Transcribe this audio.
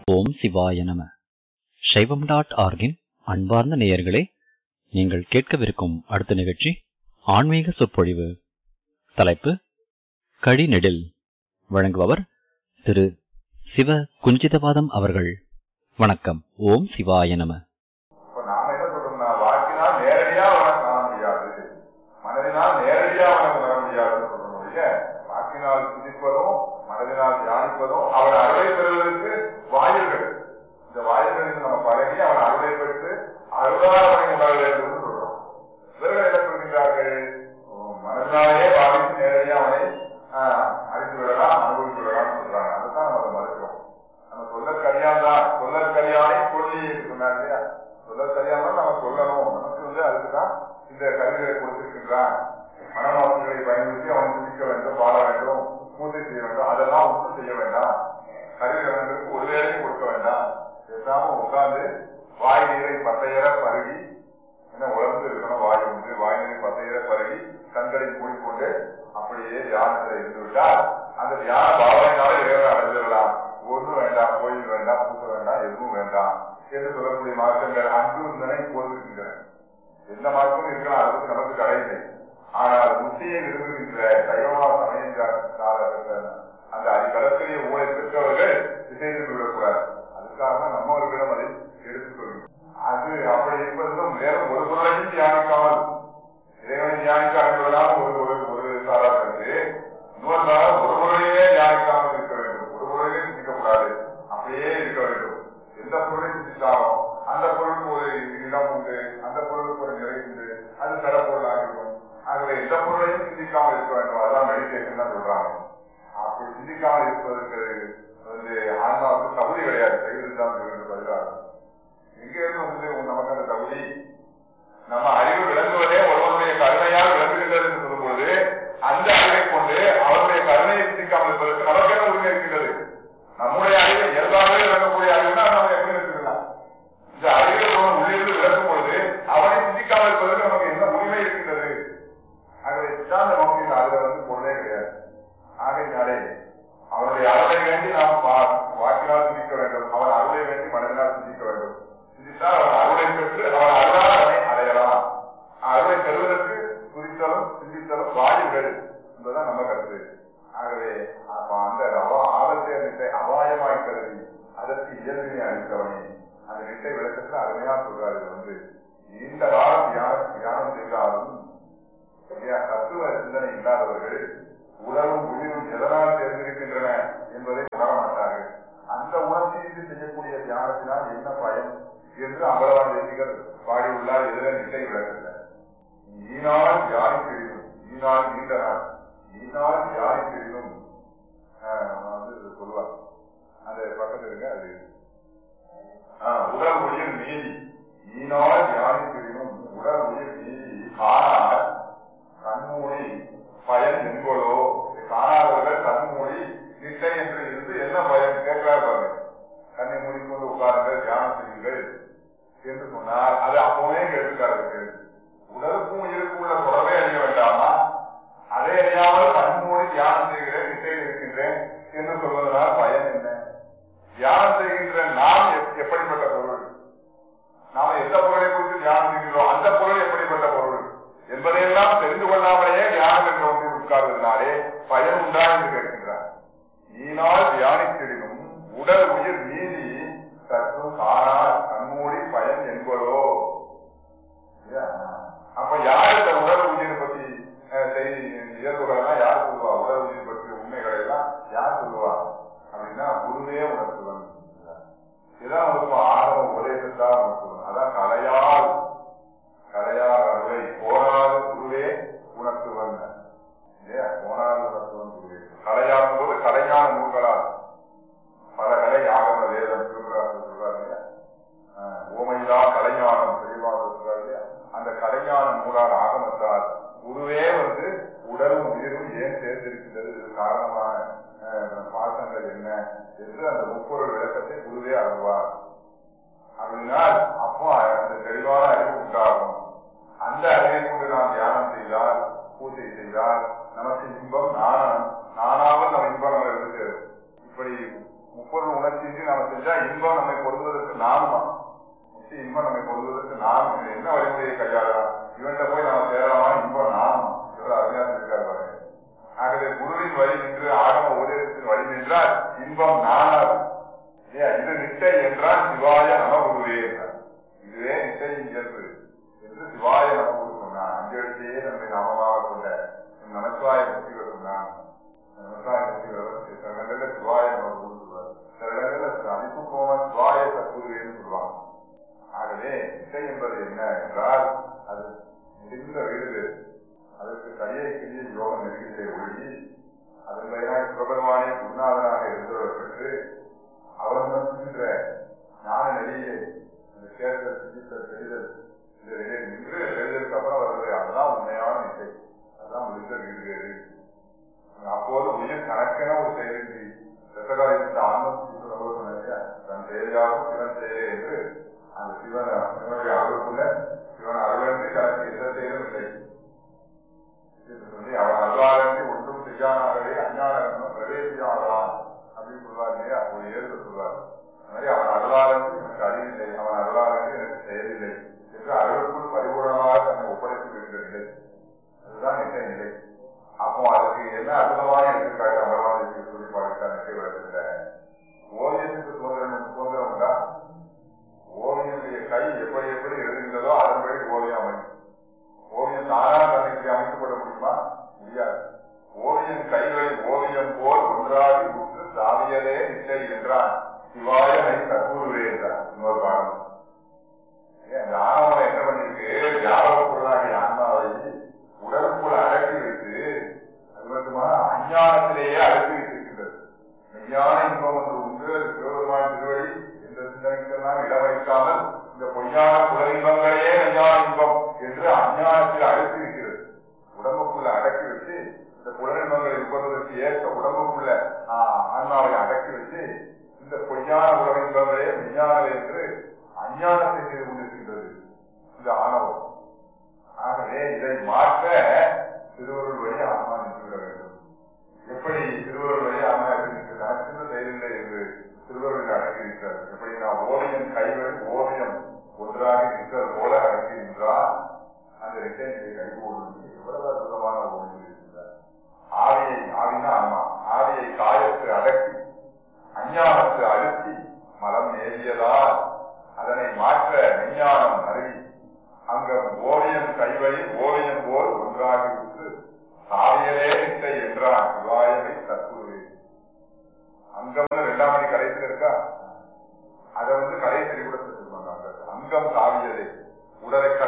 ஓம் சிவாய நம சைவம் டாட் ஆர்கின் அன்பார்ந்த நேயர்களே நீங்கள் கேட்கவிருக்கும் அடுத்த நிகழ்ச்சி ஆன்மீக சொற்பொழிவு தலைப்பு கடிநெடில் வழங்குபவர் திரு சிவ குஞ்சிதபாதம் அவர்கள் வணக்கம் ஓம் சிவாய நம இப்ப நாம என்ன சொல்றோம்னா வாக்கினால் நேரடியா அவனை காண முடியாது மனதினால் நேரடியா அவனை உணர முடியாதுன்னு சொல்றோம் ஒழிய வாக்கினால் சிந்திப்பதும் மனதினால் தியானிப்பதும் அவன் அருளை பெறுவதற்கு வாயில்கள் இந்த வாயில்களில் நம்ம பழகி அவன் அருளை பெற்று அருளால் அவனை உணர வேண்டும் சொல்றோம் இவர்கள் என்ன சொல்கிறார்கள் உம், மனதினாலே பாவித்து நேரடியா அவனை ஆஹ், அறிந்து விடலாம் அனுபவித்து விடலாம் சொல்றாங்க அதுதான் நம்ம அதை மறுக்கிறோம் நம்ம சொல்லற்கரியான் தான் சொல்லற்கரியானை சொல்லி என்று சொன்னார் இல்லையா சொல்லற்கரியான் தான் நம்ம சொல்லணும் நமக்கு வந்து அதுக்கு தான் இந்த கருவிகளை கொடுத்திருக்கின்றான் மனமாசுகளை பயன்படுத்தி அவன் சிந்திக்க வேண்டும் பாட வேண்டும் பூஜை செய்ய வேண்டும் அதெல்லாம் ஒன்றும் செய்ய வேண்டாம் கருவிகளுக்கு ஒரு வேலையும் கொடுக்க வேண்டாம் பேசாம உட்கார்ந்து வாய் நீரை பத்தையர பருகி என்ன உழந்து இருக்கணும் வாய் உண்டு வாய் நீரை பத்தையர பருகி கண்களை மூடிக்கொண்டு அப்படியே தியானத்தில் இருந்து விட்டால் அந்த தியான பாவனையினால இறைவனை அடைஞ்சிடலாம் ஒன்றும் வேண்டாம் கோயில் வேண்டாம் பூச வேண்டாம் எதுவும் வேண்டாம் என்று சொல்லக்கூடிய மார்க்கங்கள் அன்பு சிந்தனை போதிருக்கின்றன எந்த மார்க்கமும் இருக்கலாம் அதுக்கு நமக்கு தடை இல்லை ஆனால் முத்தியை விரும்புகின்ற சைவமான சமயம் அந்த அதிகலத்திலேயே ஊழலை பெற்றவர்கள் திசைந்து விடக்கூடாது அதுக்காக தான் நம்மவர்களிடம் அதை எடுத்துக்கொள்ளும் அது அப்படி இருப்பதும் வேற ஒரு பொருளையும் தியானிக்காமல் இறைவனை தியானிக்க அனுப்பலாம் ஒரு ஒரு ஒரு சாரா கருத்து இன்னொரு சாரா ஒரு பொருளையே தியானிக்காமல் இருக்க வேண்டும் ஒரு பொருளையே சிந்திக்கக்கூடாது அப்படியே இருக்க வேண்டும் எந்த பொருளை சிந்தித்தாலும் அந்த பொருளுக்கு ஒரு இடம் உண்டு அந்த பொருளுக்கு ஒரு நிறை உண்டு அது தரப்பொருளாக இருக்கும் ஆகவே எந்த பொருளையும் சிந்திக்காமல் இருக்க வேண்டும் அதான் மெடிடேஷன் தான் சொல்றாங்க அப்படி சிந்திக்காமல் இருப்பதற்கு வந்து ஆன்மாவுக்கு தகுதி கிடையாது செய்வது தான் பதிலாக எங்க இருந்து வந்து நமக்கு அந்த தகுதி நம்ம அறிவு விளங்குவதே ஒருவனுடைய கருணையால் விளங்குகின்றது என்று சொல்லும்போது அந்த அறிவை கொண்டு அவருடைய கருணையை சிந்திக்காமல் இருப்பதற்கு நமக்கு என்ன உரிமை இருக்கின்றது நம்முடைய அறிவு இயல்பாகவே விளங்கக்கூடிய அறிவுனா நம்ம எப்படி எடுத்துக்கலாம் இந்த அறிவை ஒருவன் உள்ளிருந்து விளக்கும் பொழுது அவனை சிந்திக்காமல் இருப்பதற்கு நமக்கு என்ன உரிமை இருக்கின்றது ஆகவே சித்தாந்த நோக்கில் அதுல வந்து பொருளே கிடையாது ஆகையினாலே அவனுடைய அருளை வேண்டி நாம் வா- வாக்கினால் சிந்திக்க வேண்டும் அவன் அருளை வேண்டி மனதினால் சிந்திக்க வேண்டும் சிந்தித்தால் அவன் அருளை பெற்று அவன் அருளால் அவனை அடையலாம் அருளை பெறுவதற்கு குறித்தலும் சிந்தித்தலும் வாயுகள் என்பதுதான் நம்ம கருத்து ஆகவே அப்ப அந்த அவ- ஆபத்தை நிட்டை அபாயமாய் கருதி அதற்கு இயல்பினை அளித்தவனே அந்த நிட்டை விளக்கத்துல அருமையா சொல்றாரு இது வந்து நீண்ட காலம் தியானம் தியானம் செய்தாலும் இல்லையா, தத்துவ சிந்தனை இல்லாதவர்கள் உடலும் உயிரும் எதனால் சேர்ந்திருக்கின்றன என்பதை உணர மாட்டார்கள் அந்த உணர்ச்சியின்றி செய்யக்கூடிய தியானத்தினால் என்ன பயன் என்று அம்பலவான் தேசிகர் பாடியுள்ளார் எதிர நிலை விளக்கல ஈனால் யாரை தெரியும் ஈனால் நீண்ட நாள் ஈனால் யாரை தெரியும் வந்து இது சொல்லுவார் அந்த பக்கத்துல இருக்க அது ஆஹ், உடல் உயிர் நீதி ஈனால் யாரை தெரியும் உடல் உயிர் நீதி காணால் கண்மூடி பயன் என்பதோ காணாதவர்கள் கண்மூடி நிட்டை என்று இருந்து என்ன பயன் கேட்கிறார் பாருங்க கண்ணை மூடிக்கொண்டு உட்காருங்கள் தியானம் செய்யுங்கள் என்று சொன்னார் அது அப்பவே கேட்டுக்காருக்கு உடலுக்கும் உயிருக்கும் உள்ள தொடர்பே அறிய வேண்டாமா அதை அறியாமல் கண்மூடி தியானம் செய்கிறேன் நிட்டையில் இருக்கின்றேன் என்று சொல்வதனால் பயன் என்ன தியானம் செய்கின்ற நாம் எப்- எப்படிப்பட்ட பொருள் நாம எந்த பொருளை குறித்து தியானம் செய்கிறோம் அந்த பொருள் எப்படிப்பட்ட பொருள் என்பதையெல்லாம் தெரிந்து கொள்ளாமலேயே தியானம் என்ற ஒன்றில் உட்கார்வதனாலே பயன் உண்டா என்று கேட்கின்றார் ஈனால் தியானித்திடினும் உடல் உயிர் நீதி சற்றும் காணா கண்மூடி பயன் என்பதோ இல்லையா? அப்ப யார் இந்த உடல் உயிர் பத்தி அஹ், செய்தி இயல்புகள் எல்லாம் யார் சொல்லுவா உடல் உயிர் பற்றி உண்மைகளை எல்லாம் யார் சொல்லுவா அப்படின்னா குருவே உணர்த்துவன் இதான் உனக்கு ஆரம்ப உபதேசத்தான் உணர்த்துவன் அதான் கலையால் கலையால் அருளை போராது குருவே உணர்த்துவன் இல்லையா போராது உணர்த்துவன் குருவே கலையாகும் போது கலைஞான நூல்களால் பல கலை ஆகம வேதம் திருக்குறாரு சொல்றாரு இல்லையா ஆஹ், ஓமையிலா கலைஞானம் தெளிவாக சொல்றாரு இல்லையா அந்த கலைஞான நூலால் ஆகமத்தால் குருவே வந்து உடலும் உயிரும் ஏன் சேர்ந்திருக்கின்றது இது காரணமான ஆஹ், பாசங்கள் என்ன என்று அந்த முப்பொருள் விளக்கத்தை குருவே அருள்வார் அப்படினால் அப்போ அந்த தெளிவான அறிவு உண்டாகும் அந்த அறிவை கொண்டு நாம் தியானம் செய்தால் பூஜை செய்தால் நமக்கு இன்பம் நாணம் நானாமல் நம்ம இன்பம் நம்ம இருந்து சேரும் இப்படி முப்பொருள் உணர்ச்சியின்றி நாம செஞ்சா இன்பம் நம்மை பொருந்துவதற்கு நாம நிச்சய இன்பம் நம்மை பொருந்துவதற்கு நாம் இது என்ன வழிமுறையை கையாளலாம் இவன்கிட்ட போய் நாம சேரலாமா இன்பம் நாம் இவர் அருமையா இருக்காரு பாருங்க ஆகவே குருவின் வழி நின்று ஆகம உபதேசத்தின் வழி நின்றால் இன்பம் நானாது இல்லையா இது நிட்டை என்றால் சிவாய நம குருவே என்றார் இதுவே நிட்டையின் இயல்பு என்று சிவாய நம குரு சொன்னான் அஞ்செழுத்தையே நம்மை நாமமாக கொண்ட நமச்சிவாய முக்திகள் சொன்னான் நமச்சிவாய முக்திகள் சில இடங்கள்ல சிவாய நம குரு சொல்வார் சில இடங்கள்ல அதிசுப்பமான சிவாய சத்குருவேன்னு சொல்லுவாங்க ஆகவே நிட்டை என்பது என்ன என்றால் அது முடிந்த வீடு அதற்கு சரியை கிரிய யோக நெருங்கிலே ஒழுகி அதன் பெயராக சிவபெருமானே குருநாதனாக இருந்தவர் பெற்று அவர் நம்புகின்ற ஞான நெறியிலே இந்த சேர்த்தல் சிந்தித்தல் தெரிதல் இந்த நிலையை நின்று தெரிதலுக்கு அப்புறம் வருவது அதுதான் உண்மையான நிலை அதுதான் முடிந்த வீடு வேறு அப்போது உயிர் கணக்கென ஒரு செயலின்றி ரசகாரியத்தை ஆன்மம் சொன்னாங்க தன் செயலாகும் சிவன் செயலே என்று அந்த சிவன் சிவனுடைய அருளுக்குள்ள சிவன் அருளன்றி தனக்கு எந்த செயலும் இல்லை என்று சொல்லி அவன் அல்லாதன்றி ஒன்றும் செய்யானாகவே அஞ்ஞானம் பிரவேசியாகலாம் அப்படின்னு சொல்வார் இல்லையா ஒரு ஏற்று சொல்வார் அந்த மாதிரி அவன் அருளாதன்றி எனக்கு அறிவில்லை அவன் அருளாதன்றி எனக்கு செயலில்லை என்று அருளுக்குள் பரிபூர்ணமாக தன்னை ஒப்படைத்து விடுகிற நிலை அதுதான் நிலை நிலை அப்போ அதுக்கு என்ன அற்புதமான எடுத்துக்காட்டு அமர்வாதி சொல்லி பாடுகிறார் நிலை விளக்கத்துல ஓவியத்துக்கு சுதந்திரம் சுதந்திரம் உண்டா ஓவியனுடைய கை எப்படி எப்படி எழுதுகிறதோ அதன்படி ஓவியம் அமையும் ஓவியம் தானா தன்னைக்கு அமைக்கப்பட முடியுமா முடியாது ஓவியம் கைகளில் ஓவியம் போல் ஒன்றாகி உற்று சாவியதே நிச்சை என்றான் சிவாயனை கற்பூருவே என்றான் இன்னொரு பாடம் அந்த ஆணவனை என்ன பண்ணிருக்கு யாரவ பொருளாகிய ஆன்மாவை உடலுக்குள் அடக்கி வைத்து அது மட்டுமா அஞ்ஞானத்திலேயே அடக்கி வைத்திருக்கின்றது மெய்யான இன்பம் ஒன்று உண்டு அது சிவபெருமான் திருவடி என்ற சிந்தனைக்கெல்லாம் இடம் வைக்காமல் இந்த பொய்யான புல இன்பங்களையே மெய்யான இன்பம் என்று அஞ்ஞானத்தில் அழுத்தி இருக்கிறது உடம்புக்குள்ள அடக்கி வச்சு இந்த புலனின்பங்கள் இருப்பதற்கு ஏற்ற உடம்புக்குள்ள ஆன்மாவை அடக்கி வச்சு இந்த பொய்யான உலக இன்பங்களே மெய்யானவை என்று அஞ்ஞானத்தை செய்து கொண்டிருக்கின்றது இந்த ஆணவம் ஆகவே இதை மாற்ற திருவருள் வழி ஆன்மா நின்றுவிட வேண்டும் எப்படி திருவருள் வழி ஆன்மா இருக்கிறார் சின்ன செயலில்லை என்று திருவருள் அடங்கியிருக்கிறார் எப்படி நான் ஓவியம் கைவழி ஓவியம் ஒன்றாக நிற்கிறது போல அடங்கி நின்றால் அந்த ரெட்டை கைகூடும் எவ்வளவு அற்புதமான ஓவியம் இருக்கிறார் ஆவியை ஆவினா ஆன்மா ஆவியை காயத்து அடக்கி அஞ்ஞானத்து அழுத்தி மலம் நேரியதால் அதனை மாற்ற விஞ்ஞானம் அருவி அங்க ஓவியம் கைவழி ஓவியம் போல் ஒன்றாகி விட்டு சாவியலே நிட்டை என்றான் சிவாயனை தற்புருவே அங்கம் ரெண்டாம் மணி கடைசியில் இருக்கா அதை வந்து கடைசி கூட சொல்லுவாங்க அங்கம் சாவியதே உடலை